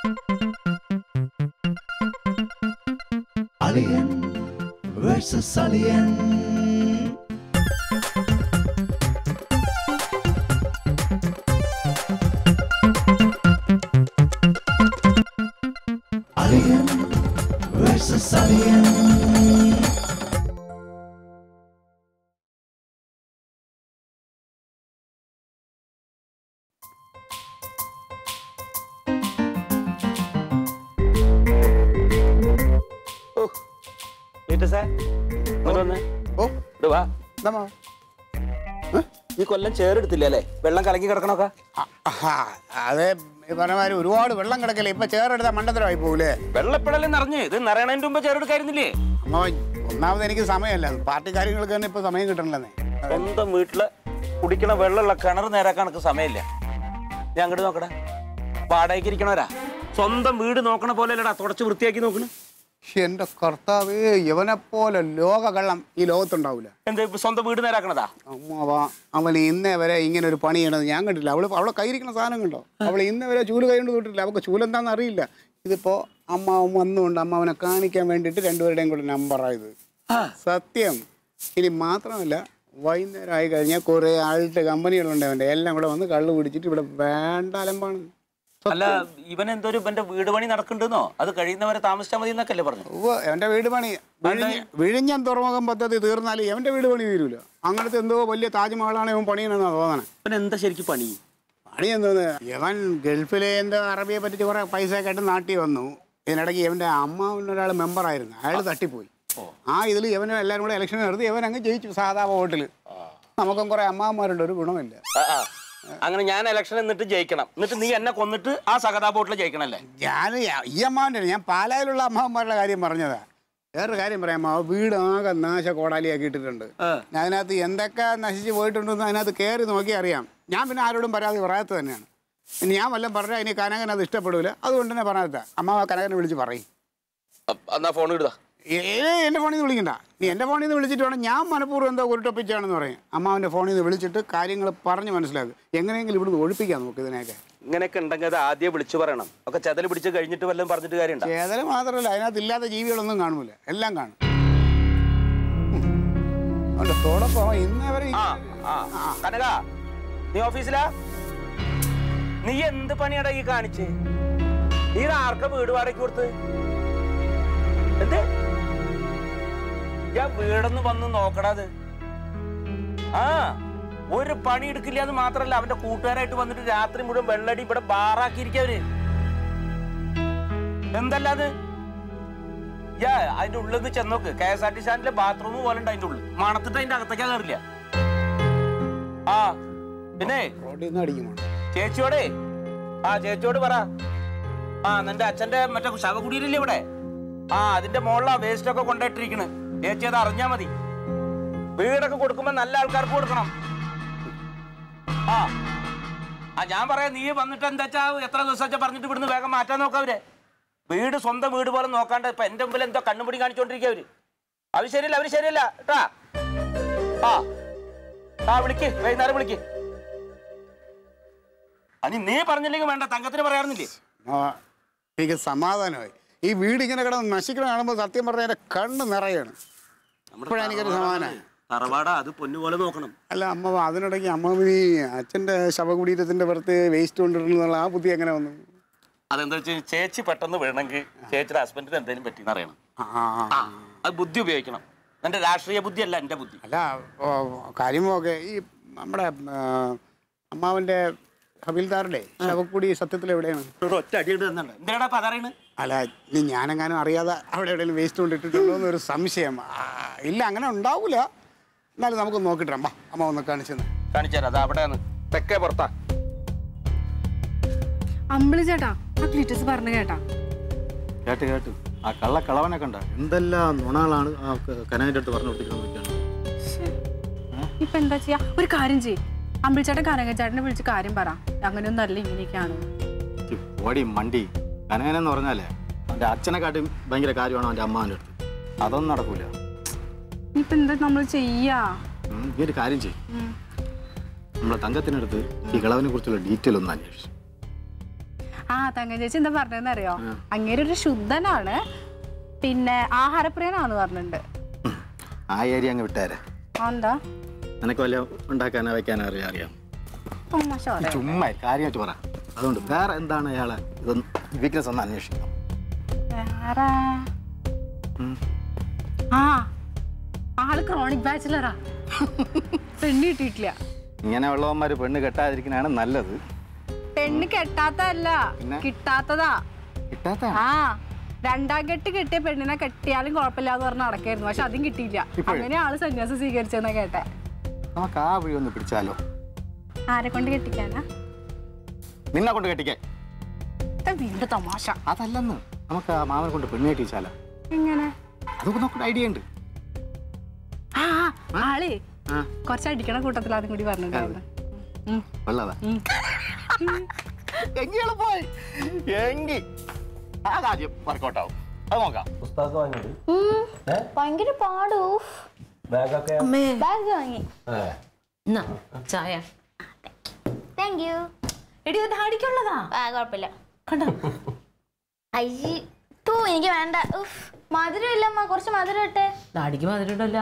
Alien versus Alien. Alien versus Alien. ലീറ്റസേ ഇങ്ങോട്ട് വന്നേ ഓ ഇവിടെ വാ ഇതാ ഈ കൊല്ലം ചേറെടുത്തില്ല അല്ലേ വെള്ളം കലങ്ങി കിടക്കണൊക്കെ അതെ ഈ പറഞ്ഞ മാതിരി ഒരുപാട് വെള്ളം കിടക്കല്ലേ ഇപ്പൊ ചേറെടുത്ത മണ്ടത്തരമായി പോകൂലേ വെള്ളപ്പെടലും നിറഞ്ഞ് ഇത് നിറയണതിന്റെ മുമ്പ് ചേറെടുക്കായിരുന്നില്ലേ അമ്മ ഒന്നാമത് എനിക്ക് സമയമല്ല പാർട്ടി കാര്യങ്ങൾക്ക് തന്നെ ഇപ്പൊ സമയം കിട്ടണില്ലെന്നേ സ്വന്തം വീട്ടില് കുടിക്കണ വെള്ളമുള്ള കിണർ നേരാക്കാൻ എനിക്ക് സമയമില്ല ഞാൻ അങ്ങോട്ട് നോക്കടാ വാടകയ്ക്ക് ഇരിക്കണവരാ സ്വന്തം വീട് നോക്കണ പോലെ അല്ലടാ തുടച്ച് വൃത്തിയാക്കി നോക്കണ് എന്റെ കർത്താവ് ഇവനെ പോലെ ലോക കള്ളം ഈ ലോകത്തുണ്ടാവില്ല എന്ത് ഇപ്പൊ സ്വന്തം വീട് നേരാക്കണതാ അമ്മാവാ അവൻ ഇന്നേ വരെ ഇങ്ങനെ ഒരു പണി ചെയ്യണത് ഞാൻ കണ്ടില്ല അവള് അവളെ കയ്യിരിക്കുന്ന സാധനം കണ്ടോ അവൾ ഇന്നേ വരെ ചൂല് കൈ കൊണ്ട് തൊട്ടില്ല അവൾക്ക് ചൂലെന്താന്ന് അറിയില്ല ഇതിപ്പോ അമ്മാവൻ വന്നുകൊണ്ട് അമ്മാവനെ കാണിക്കാൻ വേണ്ടിയിട്ട് രണ്ടുപേരുടെയും കൂടെ നമ്പറായത് സത്യം ഇനി മാത്രമല്ല വൈകുന്നേരം ആയി കഴിഞ്ഞാൽ കുറേ ആളുടെ കമ്പനികളുണ്ട് അവൻ്റെ എല്ലാം കൂടെ വന്ന് കള്ളു പിടിച്ചിട്ട് ഇവിടെ വേണ്ട അലമ്പാണ് അല്ല ഇവൻ എന്തോ ഒരു ഇവന്റെ വീട് പണി നടക്കണ്ടെന്നോ അത് കഴിയുന്നവരെ താമസിച്ചാൽ മതി എന്നൊക്കെ അല്ലേ പറഞ്ഞു ഉവ്വ് അവൻ്റെ വീട് പണി വിഴിഞ്ഞ വിഴിഞ്ഞം തുറമുഖം പദ്ധതി തീർന്നാൽ അവൻ്റെ വീട് പണി തീരൂല അങ്ങനത്തെ എന്തോ വലിയ താജ്മഹലാണ് ഇവൻ പണിയണമെന്നാണ് തോന്നണേ ഇവൻ എന്താ ശരിക്കും പണി പണി എന്തോന്ന് ഇവൻ ഗൾഫിലെ എന്തോ അറബിയെ പറ്റിച്ച് കുറെ പൈസ ഒക്കെ ആയിട്ട് നാട്ടിൽ വന്നു ഇതിനിടയ്ക്ക് ഇവന്റെ അമ്മാവൻ ഒരാൾ മെമ്പറായിരുന്നു അയാൾ തട്ടിപ്പോയി ആ ഇതിൽ ഇവനും എല്ലാവരും കൂടെ ഇലക്ഷൻ നടത്തി ഇവൻ അങ്ങ് ജയിച്ചു സാധാ വോട്ടിൽ നമുക്കും കുറെ അമ്മാവന്മാരുണ്ട് ഒരു ഗുണമില്ല ആ, ആ. അങ്ങനെ ഞാൻ ഇലക്ഷൻ എന്നിട്ട് ജയിക്കണം എന്നിട്ട് നീ എന്നെ കൊന്നിട്ട് ആ സഹതാ ബോട്ടിൽ ജയിക്കണല്ലേ ഞാൻ ഈ അമ്മാവൻ്റെ ഞാൻ പാലായിലുള്ള അമ്മാവന്മാരുടെ കാര്യം പറഞ്ഞതാ വേറൊരു കാര്യം പറയാം അമ്മാവ് വീട് ആകെ നാശ കോടാലിയാക്കി ഇട്ടിട്ടുണ്ട് ആ. അതിനകത്ത് എന്തൊക്കെ നശിച്ച് പോയിട്ടുണ്ടെന്ന് അതിനകത്ത് കയറി നോക്കി അറിയാം ഞാൻ പിന്നെ ആരോടും പരാതി പറയാത്തത് തന്നെയാണ് ഇനി ഞാൻ വല്ലതും പറഞ്ഞാൽ ഇനി കനകൻ അത് ഇഷ്ടപ്പെടില്ല അതുകൊണ്ട് തന്നെ പറയാത്ത അമ്മാവ കനകനെ വിളിച്ച് പറയും അപ്പ- എന്നാ ഫോൺ ഇടുക ഏ എൻ്റെ ഫോണിൽ നിന്ന് വിളിക്കണ്ട നീ എൻ്റെ ഫോണിൽ നിന്ന് വിളിച്ചിട്ട് വേണം ഞാൻ മനഃപൂർവ്വം എന്തോ ഉരുട്ടപ്പിച്ചാണെന്ന് പറയും അമ്മാവൻ്റെ ഫോണിൽ നിന്ന് വിളിച്ചിട്ട് കാര്യങ്ങൾ പറഞ്ഞ് മനസ്സിലാക്കും എങ്ങനെയെങ്കിലും ഇവിടുന്ന് ഒഴിപ്പിക്കാൻ നോക്ക് ഇതിനെയൊക്കെ ഇങ്ങനെയൊക്കെ ഉണ്ടെങ്കിൽ അത് ആദ്യം വിളിച്ചു പറയണം ഒക്കെ ചെതൽ പിടിച്ച് കഴിഞ്ഞിട്ട് വല്ലതും പറഞ്ഞിട്ട് കാര്യമുണ്ടോ ചേതല മാത്രമല്ല അതിനകത്ത് ഇല്ലാത്ത ജീവികളൊന്നും കാണൂല എല്ലാം കാണും അതുകൊണ്ട് തോടൊപ്പം ഇന്നേ വരെ ആ ആ കനക നീ ഓഫീസിലാ നീ എന്ത് പണിയാടാ ഈ കാണിച്ച് നീ ഇത് ആർക്ക വീട് വാടകയ്ക്ക് കൊടുത്ത് എന്ത് ഞാൻ വീടൊന്ന് വന്ന് നോക്കടാത് ആ ഒരു പണി എടുക്കില്ല എന്ന് മാത്രല്ല അവന്റെ കൂട്ടുകാരായിട്ട് വന്നിട്ട് രാത്രി മുഴുവൻ വെള്ളടി ഇവിടെ ബാറാക്കിയിരിക്കവര് എന്തല്ലാത് യാ അതിന്റെ ഉള്ളിൽ നിന്ന് ചെന്നോക്ക് കെ എസ് ആർ ടി സ്റ്റാൻഡിലെ ബാത്റൂം പോലെ ഉണ്ട് അതിന്റെ ഉള്ളിൽ മണത്തിട്ട് അതിന്റെ അകത്തേക്കാ കയറില്ല ആ പിന്നെ റോഡിൽ നിന്ന് അടിക്കുമോ ചേച്ചിയോടെ ആ ചേച്ചിയോട് പറ ആ നിന്റെ അച്ഛന്റെ മറ്റേ ശവകുടീരില്ലേ ഇവിടെ ആ അതിന്റെ മുകളിലാ വേസ്റ്റ് ഒക്കെ കൊണ്ടിട്ടിരിക്കണ് ചേച്ചി അത് അറിഞ്ഞാ മതി വീടൊക്കെ കൊടുക്കുമ്പോ നല്ല ആൾക്കാർക്ക് കൊടുക്കണം ആ ആ ഞാൻ പറയാം നീ വന്നിട്ട് എന്താ വെച്ചാ എത്ര ദിവസം വെച്ചാ പറഞ്ഞിട്ട് ഇവിടുന്ന് വേഗം മാറ്റാൻ നോക്കാം അവരെ വീട് സ്വന്തം വീട് പോലെ നോക്കാണ്ട് ഇപ്പൊ എന്റെ മുമ്പിൽ എന്തോ കണ്ണുപിടി കാണിച്ചോണ്ടിരിക്കുക അവര് അവര് ശരിയല്ല അവര് ശരിയല്ല കേട്ടാ ആ ആ വിളിക്ക് വൈകുന്നേരം വിളിക്ക് അനി നീ പറഞ്ഞില്ലെങ്കിൽ വേണ്ട തങ്കത്തിന് പറയാറുന്നില്ലേ ആ, എനിക്ക് സമാധാനമായി ഈ വീട് ഇങ്ങനെ കിടന്ന് നശിക്കണം കാണുമ്പോൾ സത്യം പറഞ്ഞാൽ എൻ്റെ കണ്ണ് നിറയാണ് ഇപ്പോഴാണ് എനിക്കൊരു സമാധാനം തറവാടാ അത് പൊന്നുപോലെ നോക്കണം അല്ല അമ്മ അതിനിടയ്ക്ക് അമ്മ ഈ അച്ഛൻ്റെ ശവകുടീരത്തിൻ്റെ പുറത്ത് വേസ്റ്റ് കൊണ്ടിരുന്നുള്ള ആ ബുദ്ധി എങ്ങനെ വന്നു അതെന്താ വെച്ചാൽ ചേച്ചി പെട്ടെന്ന് വീണെങ്കിൽ ചേച്ചിയുടെ ഹസ്ബൻഡിന് എന്തെങ്കിലും പറ്റിയെന്ന് അറിയണം ആ, ആ, ആ ആ. അത് ബുദ്ധി ഉപയോഗിക്കണം എന്റെ രാഷ്ട്രീയ ബുദ്ധി അല്ല എന്റെ ബുദ്ധി അല്ല ഓ, കാര്യമൊക്കെ ഈ നമ്മുടെ ആ, അമ്മാവൻ്റെ ഹബീൽദാറുടെ ശവക്കുടി സത്യത്തിൽ എവിടെയാണ് ഒരു ഒറ്റ അടി ഇട്ട് തന്നുണ്ട് എന്തിനാടാ പതറയണ് അല്ല ഇനി ഞാനെങ്ങാനും അറിയാതെ അവിടെ എവിടെയെങ്കിലും വേസ്റ്റ് കൊണ്ടിട്ടിട്ടുണ്ടോ എന്നൊരു സംശയം ആ, ഇല്ല അങ്ങനെ ഉണ്ടാവൂല എന്നാലും നമുക്ക് നോക്കിട്ട് അമ്മ അമ്മ ഒന്ന് കാണിച്ചെന്ന് കാണിച്ചു തരാം അത് അവിടെയാണ് തെക്കേ പുറത്താ അമ്പിളി ചേട്ടാ ആ ക്ലിറ്റസ് പറഞ്ഞു കേട്ടാ കേട്ട് കേട്ട് ആ കള്ള കളവനെ കണ്ട എന്തെല്ലാം നുണകളാണ് ആ കനാൻ്റെ അടുത്ത് പറഞ്ഞു കൊടുത്തിരിക്കുന്നത് ഇപ്പൊ എന്താ ചെയ്യാ ഒരു കാര്യം ചെയ്യ് അമ്പിളിച്ചേട്ടൻ കനകച്ചേട്ടനെ വിളിച്ച് കാര്യം പറ അങ്ങനെയൊന്നും അല്ല ഇങ്ങനെയൊക്കെയാണ് ഓടി മണ്ടി കനകനെന്ന് പറഞ്ഞാലേ അവൻ്റെ അച്ഛനെക്കാട്ടും ഭയങ്കര കാര്യമാണ് അവൻ്റെ അമ്മാവൻ്റെ അടുത്ത് അതൊന്നും നടക്കൂല ഇപ്പൊ എന്താ നമ്മൾ ചെയ്യാ ഉം, ഈ ഒരു കാര്യം ചെയ്യും ഉം. നമ്മളെ തങ്കത്തിനടുത്ത് ഈ കളവനെ കുറിച്ചുള്ള ഡീറ്റെയിൽ ഒന്ന് അന്വേഷിച്ചു ആ തങ്ക ചേച്ചി എന്താ പറഞ്ഞതെന്ന് അറിയോ അങ്ങേര് ഒരു ശുദ്ധനാണ് പിന്നെ ആഹാരപ്രിയനാന്ന് പറഞ്ഞിട്ടുണ്ട് ആ ഏരിയ അങ്ങ് വിട്ടേരെ ആ, എന്താ നിനക്ക് വല്ല ഉണ്ടാക്കാനോ വയ്ക്കാനോ അറിയാം അറിയാം തമാശ ഈ പറയാ. ചുമ്മാ കാര്യമായിട്ട് പറ അതുകൊണ്ട് വേറെ എന്താണ് അയാളെ ഇതൊന്ന് വീക്ക്നെസ് ഒന്ന് അന്വേഷിക്കണം വേറെ ഉം. ആ ആള് ക്രോണിക് ബാച്ചിലറാ പെണ്ണ് കിട്ടിയിട്ടില്ല ഇങ്ങനെ ഉള്ളവന്മാർ പെണ്ണ് കെട്ടാതിരിക്കുന്നതാണ് നല്ലത് പെണ്ണ് കെട്ടാത്തതല്ല പിന്നെ? കിട്ടാത്തതാ കിട്ടാത്ത ആ രണ്ടാം കെട്ട് കിട്ടിയ പെണ്ണിനെ കെട്ടിയാലും കുഴപ്പമില്ലാന്ന് പറഞ്ഞ് നടക്കായിരുന്നു പക്ഷെ അതും കിട്ടിയില്ല ഇപ്പോഴും? അങ്ങനെ ആള് സന്യാസം സ്വീകരിച്ചെന്നാ കേട്ടെ നമുക്ക് ആ വഴി ഒന്ന് പിടിച്ചാലോ ആരെ കൊണ്ട് കെട്ടിക്കാനാ നിന്നെ കൊണ്ട് കെട്ടിക്കേ ഇത് വീണ്ടും തമാശ അതല്ലെന്ന് നമുക്ക് ആ മാമനെ കൊണ്ട് പെണ്ണ് കെട്ടിച്ചാലോ എങ്ങനെ അതൊക്കെ നോക്കുന്ന ഐഡിയ ഉണ്ട് ആ ആ, ആള് ആ കുറച്ച് അടിക്കണ കൂട്ടത്തിലാദ്യം കൂടി പറഞ്ഞിട്ടുണ്ടായിരുന്നു ഉം. ഉള്ളതാ ഉം. എങ്കിയാണ് പോയി എങ്കി ആ കാര്യം വർക്കൗട്ട് ആവും അത് നോക്കാം പുസ്തകം വാങ്ങിയത് ഭയങ്കര പാടൂ ബാഗൊക്കെ ബാഗ് വാങ്ങി എന്നാ ചായ താങ്ക് യു എടി ഇത് ഡാഡിക്കുള്ളതാ ആ കുഴപ്പമില്ല കണ്ടോ അയ്യ തൂ എനിക്ക് വേണ്ട ഉഫ് മധുരം ഇല്ലമ്മ കുറച്ച് മധുരം ഇട്ടെ ഡാഡിക്ക് മധുരമിടല്ല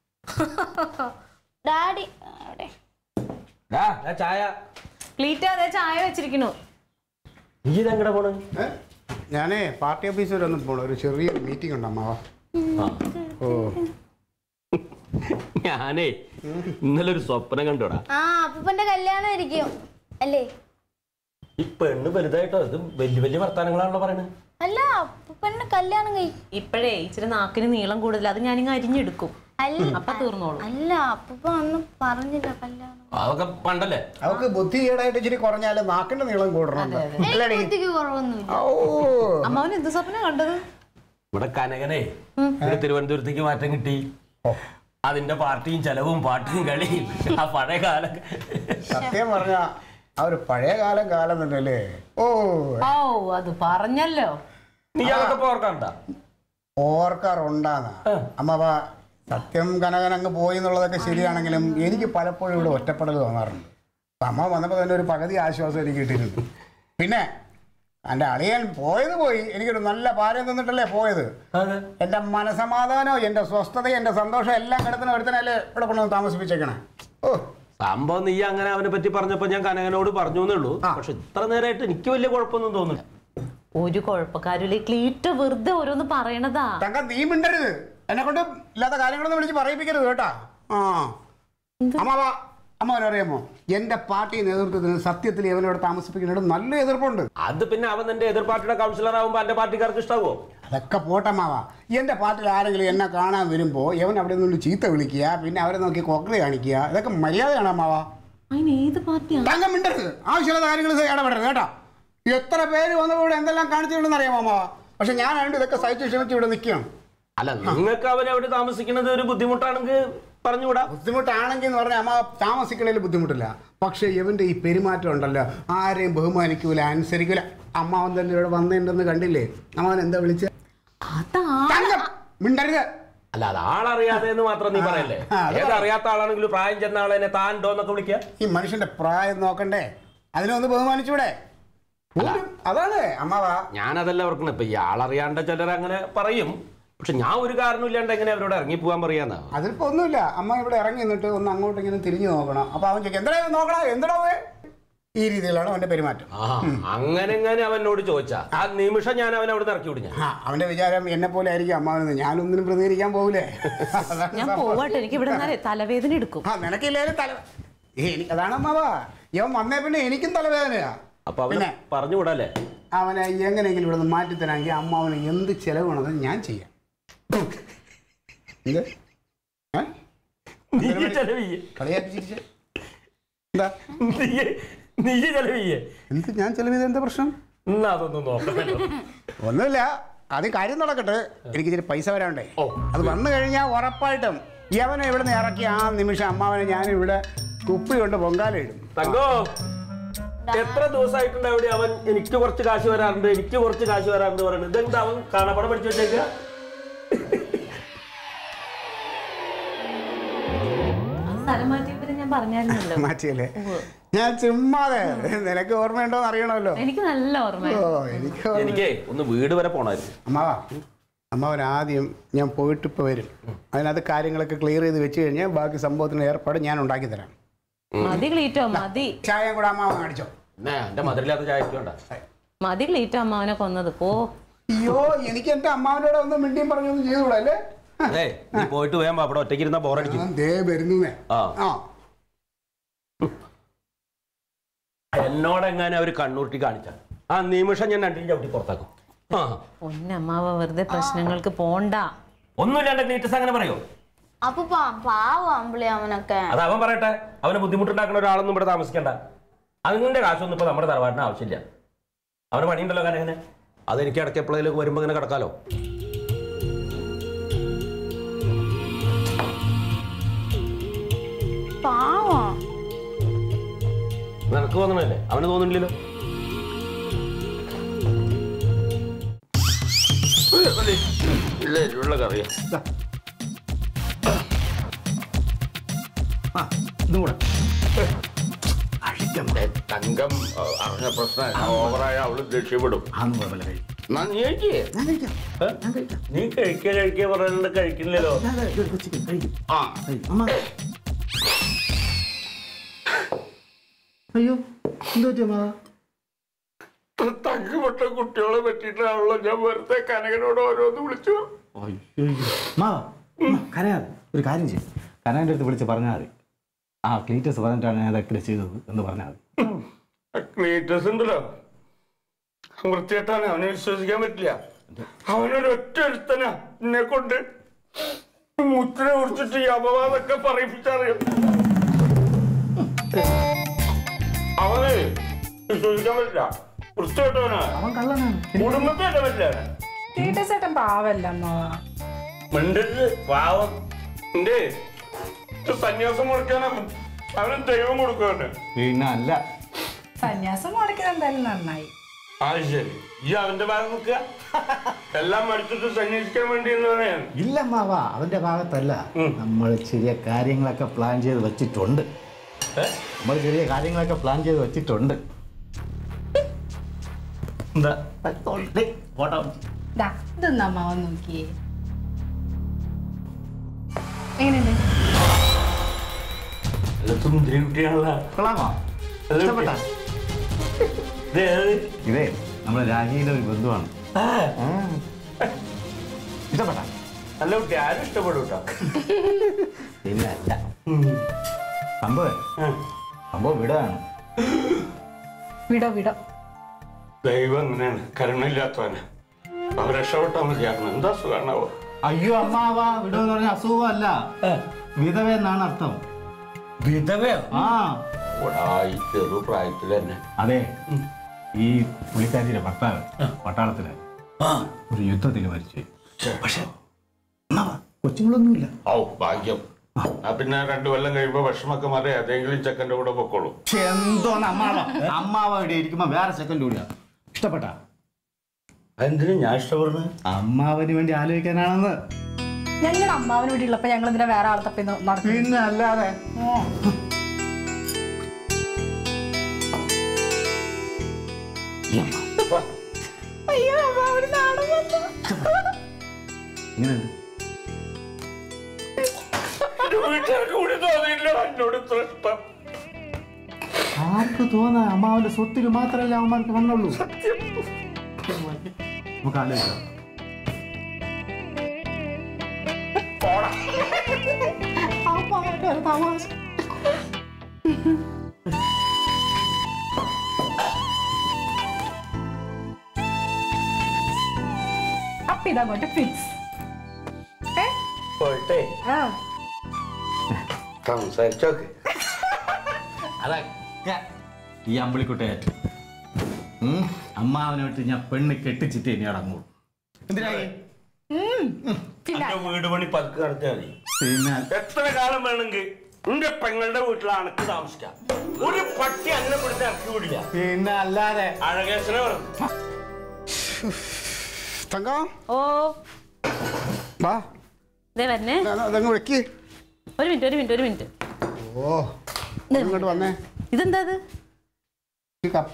ഡാഡി അവിടെ ഡാ, ദാ ചായ പ്ലീറ്റ് അതെ ചായ വെച്ചിരിക്കണു നീ ഇതെങ്ങടെ പോണ് ഞാനേ പാർട്ടി ഓഫീസ് വരെ ഒന്ന് പോകണം ഒരു ചെറിയ മീറ്റിംഗ് ഉണ്ട് അമ്മാവ ഓ ഞാനേ ഇന്നലെ ഒരു സ്വപ്നം കണ്ടോടാ ആ അപ്പൂപ്പന്റെ കല്യാണം ഇരിക്കും അല്ലേ ഈ പെണ്ണ് വലുതായിട്ടോ ഇത് വലിയ വലിയ വർത്താനങ്ങളാണല്ലോ പറയണത് അല്ല അപ്പൂപ്പന്റെ കല്യാണം കഴി ഇപ്പോഴേ ഇച്ചിരി നാക്കിന് നീളം കൂടുതൽ അത് ഞാനിങ്ങ് അരിഞ്ഞെടുക്കും അല്ല അപ്പൊ തീർന്നോളൂ അല്ല അപ്പൂപ്പ ഒന്നും പറഞ്ഞില്ല കല്യാണം അതൊക്കെ പണ്ടല്ലേ അവക്ക് ബുദ്ധി കേടായിട്ട് ഇച്ചിരി കുറഞ്ഞാലും നാക്കിന്റെ നീളം കൂടണം എനിക്ക് ബുദ്ധിക്ക് കുറവൊന്നുമില്ല ഓ അമ്മാവൻ എന്ത് സ്വപ്നം കണ്ടത് ഇവിടെ കനകനെ ഇവിടെ തിരുവനന്തപുരത്തേക്ക് മാറ്റം കിട്ടി അതിന്റെ പാർട്ടിയും ചെലവും പാട്ടും കളിയും ആ പഴയ കാലം സത്യം പറഞ്ഞ ആ ഒരു പഴയ കാലം കാലം തന്നെയല്ലേ ഓ ഓ അത് പറഞ്ഞല്ലോ നീ അതൊക്കെ ഇപ്പൊ ഓർക്കണ്ട ഓർക്കാറുണ്ടാന്ന അമ്മവ സത്യം കനകൻ അങ്ങ് പോയി എന്നുള്ളതൊക്കെ ശരിയാണെങ്കിലും എനിക്ക് പലപ്പോഴും ഇവിടെ ഒറ്റപ്പെടൽ തോന്നാറുണ്ട് അപ്പൊ അമ്മ വന്നപ്പോൾ തന്നെ ഒരു പകുതി ആശ്വാസം എനിക്ക് കിട്ടിയിട്ടുണ്ട് പിന്നെ എൻ്റെ അളിയൻ പോയത് പോയി എനിക്കൊരു നല്ല പാരം തന്നിട്ടല്ലേ പോയത് അതെ എൻ്റെ മനസമാധാനവും എൻ്റെ സ്വസ്ഥതയും എൻ്റെ സന്തോഷം എല്ലാം കിടത്തിന് ഒരുത്തനല്ലേ ഇവിടെ കൊണ്ടുവന്ന് താമസിപ്പിച്ചേക്കണേ ഓ സംഭവം നീ അങ്ങനെ അവനെ പറ്റി പറഞ്ഞപ്പോ ഞാൻ കനകനോട് പറഞ്ഞു എന്നേ ഉള്ളൂ ആ. പക്ഷെ ഇത്ര നേരമായിട്ട് എനിക്ക് വലിയ കുഴപ്പമൊന്നും തോന്നില്ല ഒരു കുഴപ്പക്കാരില്ലേ ക്ലീറ്റ് വെറുതെ ഓരോന്ന് പറയണതാ തങ്ക നീ മിണ്ടരുത് എന്നെ കൊണ്ട് ഇല്ലാത്ത കാര്യങ്ങളൊന്നും വിളിച്ച് പറയിപ്പിക്കരുത് കേട്ടാ ആ അമ്മാവ അമ്മവനറിയാമോ എൻ്റെ പാർട്ടി നേതൃത്വത്തിന് സത്യത്തിൽ ഇവനോട് താമസിപ്പിക്കുന്നതിനോട് നല്ല എതിർപ്പുണ്ട് അത് പിന്നെ അവൻ നിന്റെ എതിർ പാർട്ടിയുടെ കൗൺസിലർ ആവുമ്പോ എന്റെ പാർട്ടിക്കാർക്ക് ഇഷ്ടാവോ അതൊക്കെ പോട്ടമ്മാവ എൻ്റെ പാർട്ടിയിൽ ആരെങ്കിലും എന്നെ കാണാൻ വരുമ്പോൾ ഇവൻ അവിടെ നിന്ന് ചീത്ത വിളിക്കുക പിന്നെ അവരെ നോക്കി കൊക്കറി കാണിക്കുക ഇതൊക്കെ മര്യാദയാണ് അമ്മാവ അതിന് ഏത് പാർട്ടിയാ തങ്കം മിണ്ടരുത് ആവശ്യമുള്ള കാര്യങ്ങൾ ഇടപെടരുത് കേട്ടോ എത്ര പേര് വന്നപ്പോൾ ഇവിടെ എന്തെല്ലാം കാണിച്ചിട്ടുണ്ടെന്ന് അറിയാമോ അമ്മാവ പക്ഷെ ഞാൻ അതുകൊണ്ട് ഇതൊക്കെ സഹിച്ച് ക്ഷമിച്ച് ഇവിടെ നിൽക്കണം അല്ല നിങ്ങൾക്ക് അവൻ അവിടെ താമസിക്കുന്നത് ഒരു ബുദ്ധിമുട്ടാണെങ്കിൽ പറഞ്ഞുകൂടാ ബുദ്ധിമുട്ടാണെങ്കിൽ എന്ന് പറഞ്ഞാൽ അമ്മ താമസിക്കണതിൽ ബുദ്ധിമുട്ടില്ല പക്ഷേ ഇവന്റെ ഈ പെരുമാറ്റം ഉണ്ടല്ലോ ആരെയും ബഹുമാനിക്കൂല അനുസരിക്കൂല അമ്മാവൻ തന്നെ ഇവിടെ വന്നിട്ടുണ്ടെന്ന് കണ്ടില്ലേ അമ്മാവൻ എന്താ വിളിച്ച അതാ മിണ്ടരുത് അല്ല അത് ആളറിയാതെ എന്ന് മാത്രം നീ പറയല്ലേ ആ, അത് ഏത് അറിയാത്ത ആളാണെങ്കിലും പ്രായം ചെന്ന ആളെന്നെ താൻ എന്നൊക്കെ വിളിക്കുക ഈ മനുഷ്യന്റെ പ്രായം നോക്കണ്ടേ അതിനൊന്ന് ബഹുമാനിച്ചൂടെ പോലും അതാണ് അമ്മാവാ ഞാനതല്ല ഓർക്കണം ഇപ്പൊ ഈ ആളറിയാണ്ട ചിലർ അങ്ങനെ പറയും പക്ഷെ ഞാൻ ഒരു കാരണമില്ലാണ്ട് എങ്ങനെ അവരോട് ഇറങ്ങി പോകാൻ പറയാന്നാ അതിലിപ്പോ ഒന്നുമില്ല അമ്മ ഇവിടെ ഇറങ്ങി നിന്നിട്ട് ഒന്ന് അങ്ങോട്ട് ഇങ്ങനെ തിരിഞ്ഞു നോക്കണം അപ്പൊ അവൻ ചോദിക്കും എന്താ നോക്കണ എന്താ ഈ രീതിയിലാണ് അവന്റെ പെരുമാറ്റം ആ അങ്ങനെ എങ്ങനെ അവനോട് ചോദിച്ചാ ആ നിമിഷം ഞാൻ അവനെ അവിടെ ഇറക്കി വിടും ഞാൻ ആ അവന്റെ വിചാരം എന്നെ പോലെ ആയിരിക്കും അമ്മാവനെന്ന് ഞാനൊന്നിനും പ്രതികരിക്കാൻ പോകൂലേ അതാണ് ഞാൻ സംഭവം. പോവാട്ടെ എനിക്ക് ഇവിടെ നിന്നാലേ തലവേദന എടുക്കും ആ നിനക്കില്ലേലും തല എനിക്ക് അതാണ് അമ്മാവാ ഇവൻ വന്നേ പിന്നെ എനിക്കും തലവേദനയാ അപ്പൊ അവനെ പിന്നെ പറഞ്ഞു വിടല്ലേ അവനെ എങ്ങനെയെങ്കിലും ഇവിടെ നിന്ന് മാറ്റിത്തരാമെങ്കിൽ അമ്മ അവന് എന്ത് ചെലവാണെന്ന് ഞാൻ ചെയ്യാം എന്ത് ഏ? നീ ചെലവിയെ കളിയാക്കി ചിരിച്ചേ? എന്താ നീ നീ ചെലവിയെ എന്ത് ഞാൻ ചെലവ് ചെയ്ത എന്താ പ്രശ്നം എന്നാ അതൊന്നും നോക്കണല്ലോ ഒന്നുമില്ല ആദ്യം കാര്യം നടക്കട്ടെ എനിക്ക് ഇച്ചിരി പൈസ വരാണ്ടേ ഓ. അത് വന്നു കഴിഞ്ഞാൽ ഉറപ്പായിട്ടും യവനെ ഇവിടെ നിന്ന് ഇറക്കി ആ നിമിഷം അമ്മാവനെ ഞാൻ ഇവിടെ കുപ്പി കൊണ്ട് പൊങ്കാലയിടും തങ്കോ എത്ര ദിവസമായിട്ടുണ്ട് അവിടെ അവൻ എനിക്ക് കുറച്ച് കാശ് വരാറുണ്ട് എനിക്ക് കുറച്ച് കാശ് വരാറുണ്ട് പറയുന്നത് ഇതെന്താ അവൻ കാണാപ്പടം പഠിച്ചു വെച്ചേക്ക സ്ഥലം മാറ്റിയപ്പോ ഞാൻ പറഞ്ഞായിരുന്നല്ലോ മാറ്റിയല്ലേ ഞാൻ ചുമ്മാതെ നിനക്ക് ഓർമ്മയുണ്ടോന്ന് അറിയണമല്ലോ എനിക്ക് നല്ല ഓർമ്മ ഓ എനിക്ക് ഓർമ്മ- എനിക്കേ ഒന്ന് വീട് വരെ പോണായിരുന്നു അമ്മാവാ അമ്മാവൻ ആദ്യം ഞാൻ പോയിട്ട് ഇപ്പോൾ വരും അതിനകത്ത് കാര്യങ്ങളൊക്കെ ക്ലിയർ ചെയ്ത് വെച്ച് കഴിഞ്ഞാൽ ബാക്കി സംഭവത്തിന് ഏർപ്പാട് ഞാൻ ഉണ്ടാക്കി തരാം മതി ക്ലീറ്റോ മതി ചായ കൂടെ അമ്മാവൻ കാണിച്ചോ എന്നാ എന്റെ മധുരമില്ലാത്ത ചായ വേണ്ട മതി ക്ലീറ്റോ അമ്മാവനെ കൊന്നത് പോ അയ്യോ എനിക്ക് എൻ്റെ അമ്മാവൻ്റെ കൂടെ ഒന്ന് മിണ്ടിയും പറഞ്ഞൊന്നും ചെയ്തുകൂടാ അല്ലേ അതെ നീ പോയിട്ട് വേമ്പോ അവിടെ ഒറ്റയ്ക്ക് ഇരുന്ന ബോറടിക്കും ഞാൻ ദേ വരുന്നേ ആ ആ എന്നോടെങ്ങാനും അവർ കണ്ണൂർട്ടി കാണിച്ച ആ നിമിഷം ഞാൻ രണ്ടിനും ചവിട്ടി പുറത്താക്കും ആ പൊന്നമ്മാവ വെറുതെ പ്രശ്നങ്ങൾക്ക് പോണ്ട ഒന്നുമില്ലാണ്ട് നീറ്റസ് അങ്ങനെ പറയോ അപ്പൊ പാവം അമ്പിളി അവനൊക്കെ അത് അവൻ പറയട്ടെ അവന് ബുദ്ധിമുട്ടുണ്ടാക്കുന്ന ഒരാളൊന്നും ഇവിടെ താമസിക്കണ്ട അതിന്റെ കാശൊന്നും ഇപ്പൊ നമ്മുടെ തറവാട്ടിന് ആവശ്യമില്ല അവന് പണിയുണ്ടല്ലോ കാരണം അങ്ങനെ അതെനിക്ക് ഇടയ്ക്ക് എപ്പോഴേലും വരുമ്പോ ഇങ്ങനെ കിടക്കാലോ പാവം നിനക്ക് തോന്നണല്ലേ അവന് തോന്നുന്നില്ലല്ലോ ഇല്ല എരിവുള്ള കറിയാ ഇതും കൂടെ ഏ, തങ്കം ആ, അറിഞ്ഞ പ്രശ്നം ഓവറായ അവള് ദേഷ്യപ്പെടും അതൊന്നും കുഴപ്പമില്ല കഴിക്കും എന്നാ നീ കഴിക്കേ ഞാൻ കഴിക്കാം ഏ? നീ കഴിക്കുക കഴിക്കുക പറയുന്നത് കഴിക്കില്ലല്ലോ ഞാൻ കഴിക്കും. ഒരു ചിക്കൻ കഴിക്കും ആ കഴിക്കും. അമ്മ അയ്യോ എന്തോ പറ്റി അമ്മ തങ്കപ്പെട്ട കുട്ടികളെ പറ്റിയിട്ടാണല്ലോ ഞാൻ വെറുതെ കനകനോട് ഓരോന്ന് വിളിച്ചു അയ്യോ മാവാ കരയാതെ ഒരു കാര്യം ചെയ്യും കനകൻ്റെ അടുത്ത് വിളിച്ച് പറഞ്ഞാൽ മതി ആ ക്ലീറ്റസ് പറഞ്ഞിട്ടാണ് ഞാൻ അതൊക്കെ ചെയ്തത് എന്ന് പറഞ്ഞാൽ മതി ക്ലീറ്റസ് ഉണ്ടല്ലോ വൃത്തികെട്ടാണ് അവനെ വിശ്വസിക്കാൻ പറ്റില്ല അവനൊരു ഒറ്റ ഒരുത്തനാ എന്നെ കൊണ്ട് മുത്തിനെ കുറിച്ചിട്ട് ഈ അപവാദമൊക്കെ പറയിപ്പിച്ചറിയും അവനെ വിശ്വസിക്കാൻ പറ്റില്ല വൃത്തികെട്ടവനാ അവൻ കള്ളനാണ് കുടുംബത്തെ പറ്റില്ല അവനെ തീറ്റച്ചേട്ടൻ പാവല്ല അമ്മാവ മിണ്ടരുത് പാവം എന്റെ ഇത് സന്യാസം മുടക്കാനാണ് അവന് ദൈവം കൊടുക്കുവാണ് പിന്നെ അല്ല സന്യാസം മുടക്കിയത് എന്തായാലും നന്നായി അത് ശരി ഈ അവന്റെ ഭാഗം നിൽക്കുക എല്ലാം മടിച്ചിട്ട് സന്യസിക്കാൻ വേണ്ടി എന്ന് പറയാൻ ഇല്ല മാവ അവന്റെ ഭാഗത്തല്ല നമ്മൾ ചെറിയ കാര്യങ്ങളൊക്കെ പ്ലാൻ ചെയ്ത് വെച്ചിട്ടുണ്ട് നമ്മൾ ചെറിയ കാര്യങ്ങളൊക്കെ പ്ലാൻ ചെയ്ത് വെച്ചിട്ടുണ്ട് എന്താ ദേ, ഫോട്ടോ ദാ ഇതൊന്നും അമ്മാവ നോക്കിയേ എങ്ങനെയുണ്ട് സുന്ദരി കുട്ടിയാണല്ലോ കൊള്ളാമോ അത് ഇഷ്ടപ്പെട്ടാ ഇത് ഏത്? ഇതേ നമ്മുടെ രാജിയുടെ ഒരു ബന്ധുവാണ് ആ, ആ. ഇഷ്ടപ്പെട്ടാ നല്ല കുട്ടി ആരും ഇഷ്ടപ്പെടും കേട്ടോ പിന്നെ അല്ല സംഭവം ആ. സംഭവം വിടാണ് വിടോ വിടോ ദൈവം അങ്ങനെയാണ് കരുണയില്ലാത്തവന് അവൻ രക്ഷപ്പെട്ടാൽ മതിയായിരുന്നു എന്താ സുഖമാണാവോ അയ്യോ അമ്മാവ വിടുമെന്ന് പറഞ്ഞ അസുഖമല്ല വിധവ എന്നാണ് അർത്ഥം വിധവയോ ആ ഓടാ ഈ ചെറു പ്രായത്തിൽ തന്നെ അതെ ഈ പുള്ളിക്കാരിയുടെ ഭർത്താവ് പട്ടാളത്തില് ഒരു യുദ്ധത്തിൽ മരിച്ചു പക്ഷെ അമ്മാവ കൊച്ചുങ്ങളൊന്നുമില്ല ഔ ഭാഗ്യം ആ പിന്നെ രണ്ടു കൊല്ലം കഴിയുമ്പോ വിഷമൊക്കെ മാറി ഏതെങ്കിലും ചെക്കൻ്റെ കൂടെ പൊക്കോളൂ പക്ഷെ എന്തോന്ന് അമ്മാവ അമ്മാവ ഇവിടെ ഇരിക്കുമ്പോ വേറെ സെക്കൻഡ് കൂടിയാ ഇഷ്ടപ്പെട്ട എന്തിനു ഞാൻ ഇഷ്ടപ്പെടുന്നത് അമ്മാവന് വേണ്ടി ആലോചിക്കാനാണെന്ന് ഞങ്ങളുടെ അമ്മാവന് വേണ്ടി ഉള്ളപ്പോ ഞങ്ങൾ ഇതിനെ വേറെ ആളെ തപ്പി നടക്കും പിന്നെ അല്ലാതെ അയ്യോ അമ്മാവന് നാണം വന്നു ഇങ്ങനെയുണ്ട് വീട്ടുകാർക്ക് കൂടി തോന്നിയില്ല എന്നോട് ഇത്ര ഇഷ്ടം ആർക്ക് തോന്നാ അമ്മാവന്റെ സ്വത്തിന് മാത്രമല്ല അവന്മാർക്ക് വന്നുള്ളൂ നമുക്ക് ആലോചിക്കാം അമ്മാവന്റെ ഒരു തമാശ അപ്പൊ ഇതങ്ങോട്ട് ഫിക്സ് ഏ പോയിട്ടേ ആ സംസാരിച്ചോക്കെ അതൊക്കെ ഈ അമ്പിളിക്കുട്ടയായിട്ട് ഉം, അമ്മാവനെ വിട്ട് ഞാൻ പെണ്ണ് കെട്ടിച്ചിട്ട് ഇനി അടങ്ങുള്ളൂ എന്തിനായി എന്റെ വീട് പണി പതുക്കെ നടത്തിയാൽ മതി പിന്നെ എത്ര കാലം വേണമെങ്കിൽ എന്റെ പെങ്ങളുടെ വീട്ടിൽ അണക്ക് താമസിക്കാം ഒരു പട്ടി അങ്ങനെ പിടിച്ച് ഇറക്കി വിടില്ല പിന്നെ അല്ലാതെ അഴകേശനെ പറഞ്ഞു തങ്കം ഓ വാ ഇതേ വരണേ അതങ്ങ് വെക്ക് ഒരു മിനിറ്റ് ഒരു മിനിറ്റ് ഒരു മിനിറ്റ് ഓ ഇങ്ങോട്ട് വന്നേ ഇതെന്താ ഇത് ഈ കപ്പ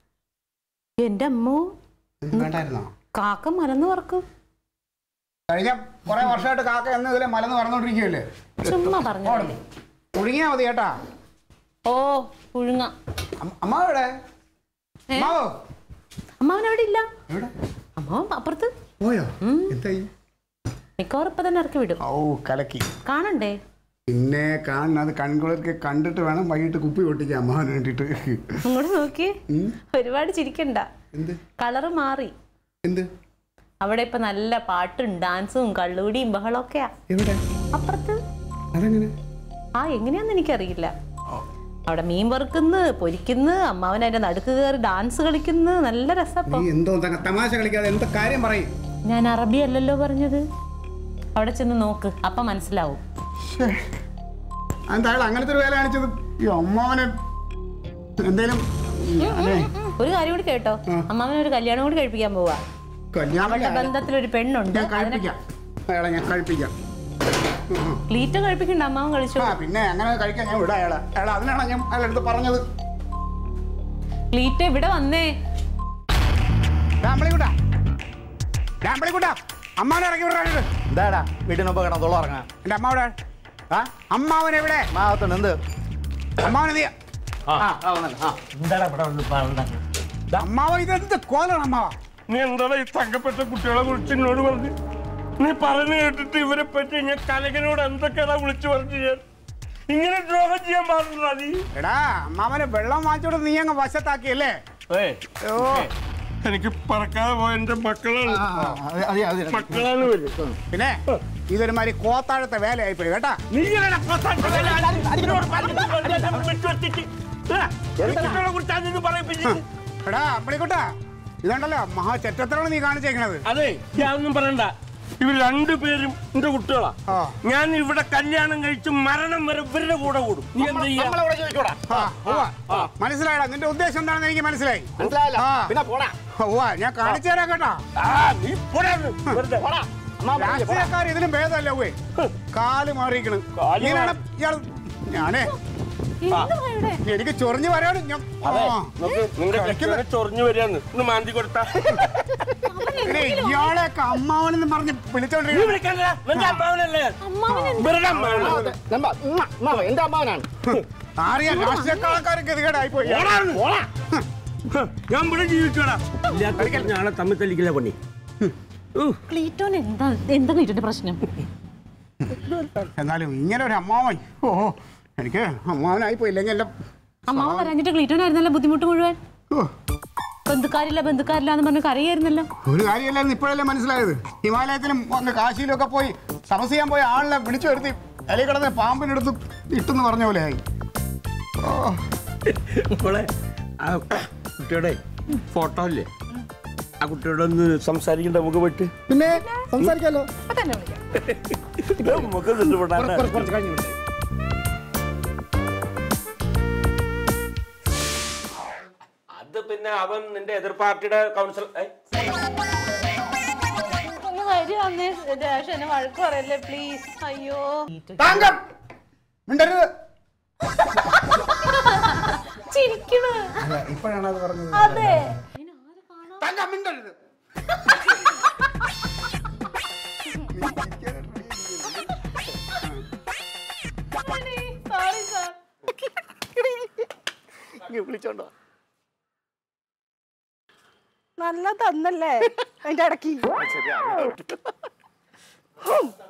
എന്റെ അമ്മോ ഇത് വേണ്ടായിരുന്നോ കാക്ക മലന്ന് പറക്കും കഴിഞ്ഞ കുറെ വർഷമായിട്ട് കാക്ക എന്ന ഇതിലെ മലന്ന് പറഞ്ഞോണ്ടിരിക്കുകയല്ലേ ചുമ്മാ പറഞ്ഞു ഒഴുങ്ങിയാ മതി കേട്ടാ ഓ പുഴുങ്ങ അമ്മ- അമ്മ എവിടെ ഏ? അമ്മാവോ അമ്മാവൻ അവിടെ ഇല്ല എവിടെ അമ്മാവൻ അപ്പുറത്ത് പോയോ എന്തായി മിക്കവാറും ഇപ്പൊ തന്നെ ഇറക്കി വിടും ഓ കലക്കി കാണണ്ടേ പിന്നെ കാണുന്നത് കൺകുളിർക്ക് കണ്ടിട്ട് വേണം വൈകിട്ട് കുപ്പി പൊട്ടിക്കാൻ അമ്മാവന് വേണ്ടിയിട്ട് അങ്ങോട്ട് നോക്കി ഒരുപാട് ചിരിക്കണ്ട എന്ത് കളറ് മാറി എന്ത് അവിടെ ഇപ്പൊ നല്ല പാട്ടും ഡാൻസും കള്ളുകൂടിയും ബഹളമൊക്കെയാ എവിടെ അപ്പുറത്ത് അതെങ്ങനെ ആ എങ്ങനെയാന്ന് എനിക്കറിയില്ല അവിടെ മീൻ വറുക്കുന്നു പൊരിക്കുന്നു അമ്മാവൻ അതിന്റെ നടുക്ക് കയറി ഡാൻസ് കളിക്കുന്നു നല്ല രസപ്പോ നീ എന്തോ തങ്ങ- തമാശ കളിക്കാതെ എന്താ കാര്യം പറയും ഞാൻ അറബി അല്ലല്ലോ പറഞ്ഞത് അവിടെ ചെന്ന് നോക്ക് അപ്പൊ മനസ്സിലാവും എന്താ അയാൾ അങ്ങനത്തെ ഒരു വേല കാണിച്ചത് ഈ അമ്മാവനെ എന്തേലും അല്ലേ ഒരു കാര്യം കൂടി കേട്ടോ അമ്മാവൻ ഒരു കല്യാണം കൂടി കഴിപ്പിക്കാൻ പോവാ കല്യാണം അവളുടെ ബന്ധത്തിൽ ഒരു പെണ്ണുണ്ട് ഞാൻ കഴിപ്പിക്കാം അയാളെ ഞാൻ കഴിപ്പിക്കാം ഉം. ക്ലീറ്റോ കഴിപ്പിക്കണ്ട അമ്മാവൻ കളിച്ചു ആ പിന്നെ അങ്ങനെ കഴിക്കാൻ ഞാൻ വിടാം അയാളെ അയാൾ അതിനാണ് ഞാൻ അയാളടുത്ത് പറഞ്ഞത് ക്ലീറ്റോ ഇവിടെ വന്നേ രാമ്പളിക്കുട്ടാ രാമ്പളിക്കുട്ടാ അമ്മാവനെ ഇറക്കി വിടാനായിട്ട് എന്താടാ വീട്ടിനൊപ്പം കിടന്ന് തൊള്ള ഇറങ്ങാൻ എൻ്റെ അമ്മ എവിടെ ആ അമ്മാവൻ എവിടെ മാകത്തുണ്ട് എന്ത് അമ്മാവൻ നീ എന്താടാ ഇവിടെ വന്ന് പറഞ്ഞത്? അമ്മാവൻ ഇതെന്ത് കോലാണ് അമ്മാവ നീ എന്താണ് ഈ തങ്കപ്പെട്ട കുട്ടികളെ കുറിച്ച് എന്നോട് പറഞ്ഞു നീ പറഞ്ഞു കേട്ടിട്ട് ഇവരെ പറ്റി ഞാൻ കലകനോട് എന്തൊക്കെയാണ് വിളിച്ചു പറഞ്ഞു ഞാൻ ഇങ്ങനെ ദ്രോഹം ചെയ്യാൻ പാടില്ല നീ എടാ അമ്മാവനെ വെള്ളം വാങ്ങിച്ചോട് നീ അങ്ങ് വശത്താക്കിയല്ലേ ഓ എനിക്ക് പറക്കാതെ പോയ എന്റെ മക്കളാണ് അത് അത് അത് മക്കളാണ് വരും പിന്നെ ഇതൊരുമാതിരി കോത്താഴത്തെ വേലയായിപ്പോയി കേട്ടാ നീ ഇങ്ങനെ പ്രസംഗം ഇതിനോട് പറഞ്ഞിട്ട് കൊല്ലാൻ വിട്ടുവെച്ചിട്ട്, ഏ, ഈ കുട്ടികളെ കുറിച്ച് അതിന് പറയിപ്പിച്ചിട്ട്. എടാ അമ്പളിക്കുട്ടാ ഇതുണ്ടല്ലോ മഹാ ചെറ്റത്തരാണ് നീ കാണിച്ചേക്കണത് അതെ ഞാനൊന്നും പറയണ്ട ഇവർ രണ്ടുപേരും എന്റെ കുട്ടികളാ ആ. ഞാൻ ഇവിടെ കല്യാണം കഴിച്ച് മരണം വരെ ഇവരുടെ കൂടെ കൂടും നീ എന്ത് ചെയ്യാ ആ, ഉവ്വ. മനസ്സിലായടാ നിന്റെ ഉദ്ദേശം എന്താണെന്ന് എനിക്ക് മനസ്സിലായി മനസ്സിലായല്ലോ ആ. പിന്നെ പോടാ ഉവ്വ ഞാൻ കാണിച്ചു തരാം കേട്ടോ ആ, നീ പോടാ അവിടുന്ന്. വെറുതെ. രാഷ്ട്രീയക്കാർ ഇതിലും ഭേദമല്ല ഉവ്വേ കാല് മാറിയിരിക്കണ് കാല് ഇങ്ങനെയാണ് ഇയാൾ ഞാനേ എനിക്ക് ചൊറിഞ്ഞു വരാണ് ഞാൻ ആ. നോക്ക്, നിന്റെ കെട്ടിയവനെ ചൊറിഞ്ഞു വരികയാണ് ഇന്ന് മാന്തി കൊടുത്താ എടേ, ഇയാളെയൊക്കെ അമ്മാവനെന്ന് പറഞ്ഞ് നീ വിളിച്ചോണ്ടിരിക്കുന്നു വിളിക്കണ്ട നിന്റെ അമ്മാവനല്ലേ ഇവരുടെ അമ്മാവനാണ് എന്റെ അമ്മാവനാണ് അറിയാം രാഷ്ട്രീയക്കാരൊക്കെ ഗതികേടായി പോയി ഹ്, ഞാൻ ഇവിടെ ജീവിക്കടാ ഇല്ലാത്ത ഞാളെ തമ്മിൽ തല്ലിക്കില്ല പണി ക്ലീറ്റോൻ എന്താ എന്താ ക്ലീറ്റോന്റെ പ്രശ്നം എന്നാലും ഇങ്ങനെ ഒരു അമ്മാവൻ ഓ എനിക്ക് അമ്മാവനായി പോയില്ലെങ്കിൽ എല്ലാം അമ്മാവൻ വരാഞ്ഞിട്ട് ക്ലീറ്റോനായിരുന്നല്ലോ ബുദ്ധിമുട്ട് മുഴുവൻ ഓ, ബന്ധുക്കാരില്ല ബന്ധുക്കാരില്ല എന്ന് പറഞ്ഞ് കരയായിരുന്നല്ലോ ഒരു കാര്യമല്ലായിരുന്നു ഇപ്പോഴല്ലേ മനസ്സിലായത് ഹിമാലയത്തിലും ഒന്ന് കാശിയിലും ഒക്കെ പോയി തപസ് ചെയ്യാൻ പോയ ആളിനെ വിളിച്ചു വരുത്തി അലി കിടന്ന് പാമ്പിനെടുത്ത് ഇട്ടെന്ന് പറഞ്ഞ പോലെ ആയി ഓ മോളെ ആ കുട്ടിയുടെ ഫോട്ടോ ഇല്ലേ ആ കുട്ടിയോട് ഒന്ന് സംസാരിക്കണ്ട നമുക്ക് പറ്റ് പിന്നെ സംസാരിക്കാലോ നമുക്ക് നിന്നുവിടാനാ. കുറച്ച് കഴിഞ്ഞു അത് പിന്നെ അവൻ നിന്റെ എതിർ പാർട്ടിയുടെ കൗൺസിൽ ഒന്ന് വരുവാന്നേ രാഷ എന്നെ വഴക്ക് പറയല്ലേ പ്ലീസ് അയ്യോ താങ്കം മിണ്ടരുത് ചിരിക്കണു ഇപ്പോഴാണ് അത് പറഞ്ഞത് അതെ താങ്കം മിണ്ടരുത് സോറി സാർ വിളിച്ചോണ്ടോ നല്ല തന്നല്ലേ അതിന്റെ ഇടയ്ക്ക്